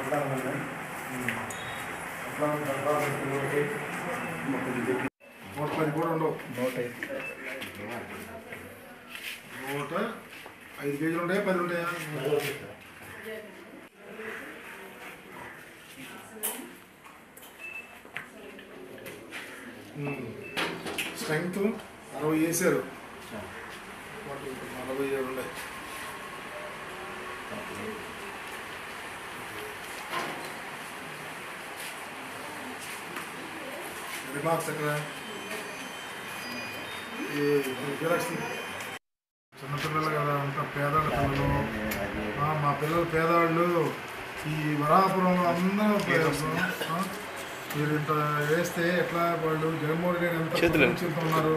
ఎట్లా ఉందండి ఎట్లా ఉంది ఎట్లా ఉంది ఒకటి నూట పది కూడా ఉండవు నూట నూట ఐదు కేజీలు ఉంటాయా పది ఉంటాయా స్ట్రెంగ్త్ అరవై వేసారు వాటి నలభై ఏడు ఉన్నాయి రిమార్క్స్ ఎక్కడ ఈ జిరాక్స్ చిన్నపిల్లలు కదా అంతా పేదవాళ్ళ పిల్లలు ఆ, మా పిల్లలు పేదవాళ్ళు ఈ వరాపురంలో అందరూ పేదవాళ్ళు. ఆ, మీరు ఇంత వేస్తే ఎట్లా వాళ్ళు జగన్మోహన్ రెడ్డి ఎంత చేతులు. ఉన్నారు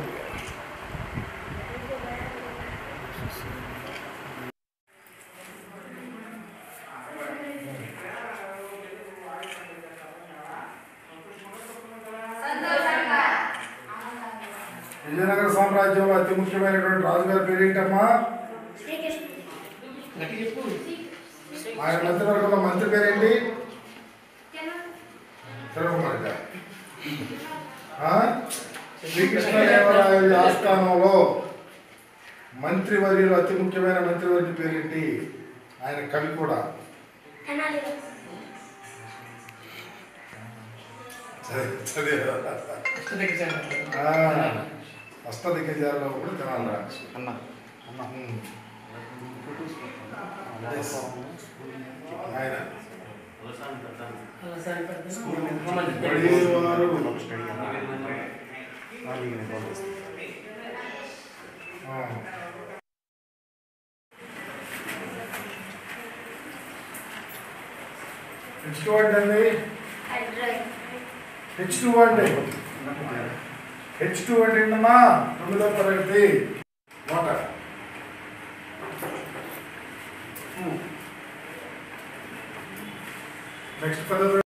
విజయనగర సామ్రాజ్యంలో అతి ముఖ్యమైనటువంటి రాజుగారి పేరు ఏంటమ్మా ఆయన మంత్రివర్గంలో మంత్రి పేరేంటి తిరుమల గారు ఆ? శ్రీకృష్ణదేవరాయల ఆస్థానంలో మంత్రివర్యులు అతి ముఖ్యమైన మంత్రివర్యుల పేరేంటి ఆయన కవి కూడా చదివి- చదివా? ఆ, అష్టదిగ్గజాలలో కూడా తినాలి అన్న ఆయన ఆ. హెచ్ టూ అంటే అండి హెచ్ టూ అంటే హెచ్ టూ అంటే ఏంటమ్మా తొమ్మిదో తరగతి వాటర్ నెక్స్ట్ పదో తరగతి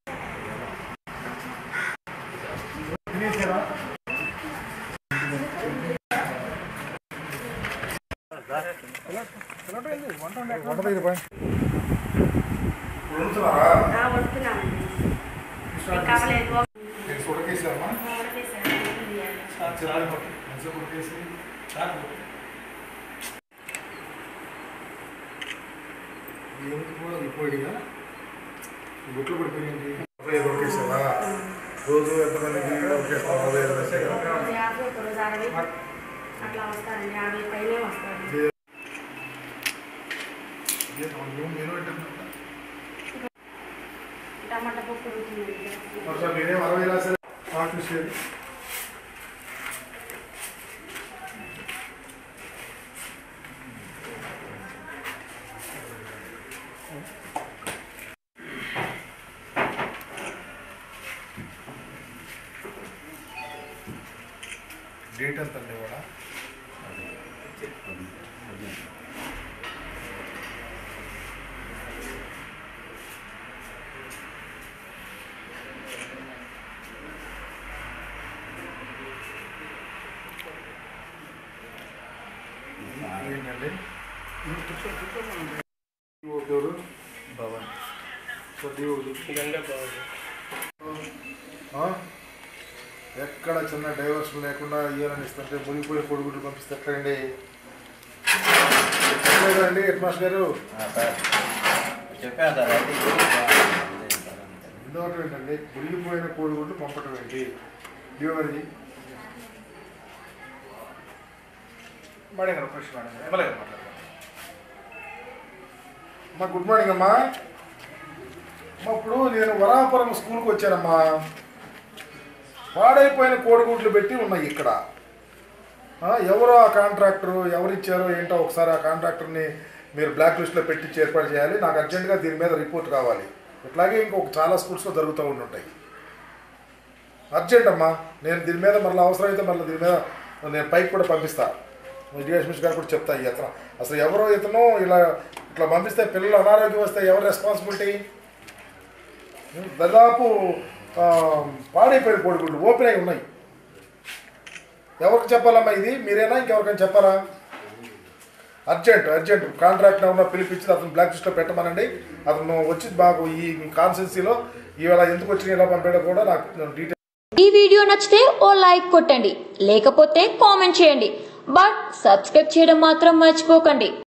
తినేసారా వంట దగ్గర పోయి వండుతున్నారా నేను ఉడకేసామా చిరాకు పట్టు. ఎంతసేపు ఉడకేసి ఏమిటి కూడా అయిపోయిగా గుట్లు పడిపోయింది నలభై ఐదు ఉడకేసావా రోజు ఎంతమందికి ఉడకేస్తావు నలభై ఐదు లక్షలు. అట్లా వస్తారండి యాభై పైనే వస్తారు ఇదే నువ్వు మెనూ ఏంటంటే టమాటా పప్పు ఉడుకుతుంది ఒకసారి నేనేం అరవై రాశారు ఆఫీస్ లేదు డేట్ ఎంత అండి కూడా ఏంటండి ఎవరు భవన్ సర్దీవుడు గంగా భవన్ ఆ? ఎక్కడ చిన్న డైవర్షన్ లేకుండా ఇయ్యాలని ఇస్తుంటే మునిగిపోయిన కొడుకులు పంపిస్తే ఎక్కడండి చెప్పలేదండి హెడ్ మాస్టర్ గారు చెప్పాను సార్ అయితే ఇందోటి ఏంటండి మునిగిపోయిన కోడిగుడ్లు పంపటం ఏంటి డ్యూవరి మేడం గారు ఫ్రెష్ మేడం గారు ఎమ్మెల్యే గారు మాట్లాడతారు అమ్మా గుడ్ మార్నింగ్ అమ్మా అమ్మా ఇప్పుడు నేను వరాపురం స్కూల్కి వచ్చానమ్మా పాడైపోయిన కోడిగుడ్లు పెట్టి ఉన్నాయి ఇక్కడ ఆ, ఎవరో ఆ కాంట్రాక్టర్ ఎవరు ఇచ్చారో ఏంటో ఒకసారి ఆ కాంట్రాక్టర్ని మీరు బ్లాక్ లిస్ట్లో పెట్టి ఏర్పాటు చేయాలి నాకు అర్జెంటుగా దీని మీద రిపోర్ట్ కావాలి ఇట్లాగే ఇంకొక చాలా స్కూల్స్లో జరుగుతూ ఉంటుంటాయి అర్జెంట్ అమ్మా నేను దీని మీద మళ్ళీ అవసరమైతే మళ్ళీ దీని మీద నేను పైకి కూడా పంపిస్తా డిఎస్ మిస్ గారు కూడా చెప్తా ఈ ఇతను అసలు ఎవరో ఇతను ఇలా ఇట్లా పంపిస్తే పిల్లలు అనారోగ్యం వస్తే ఎవరు రెస్పాన్సిబిలిటీ దాదాపు ఆ, పాడైపోయిన కోడిగుడ్లు ఓపెన్ అయి ఉన్నాయి ఎవరికి చెప్పాలమ్మా ఇది మీరేనా ఇంకెవరికైనా చెప్పాలా అర్జెంట్ అర్జెంట్ కాంట్రాక్ట్ ఏమన్నా పిలిపించి అతను బ్లాక్ లిస్ట్లో పెట్టమనండి అతను వచ్చి మాకు ఈ కాన్సెన్సీలో ఇవాళ ఎందుకు వచ్చిన ఇలా పంపాడో కూడా నాకు డీటెయిల్ ఈ వీడియో నచ్చితే ఓ లైక్ కొట్టండి లేకపోతే కామెంట్ చేయండి బట్ సబ్స్క్రైబ్ చేయడం మాత్రం మర్చిపోకండి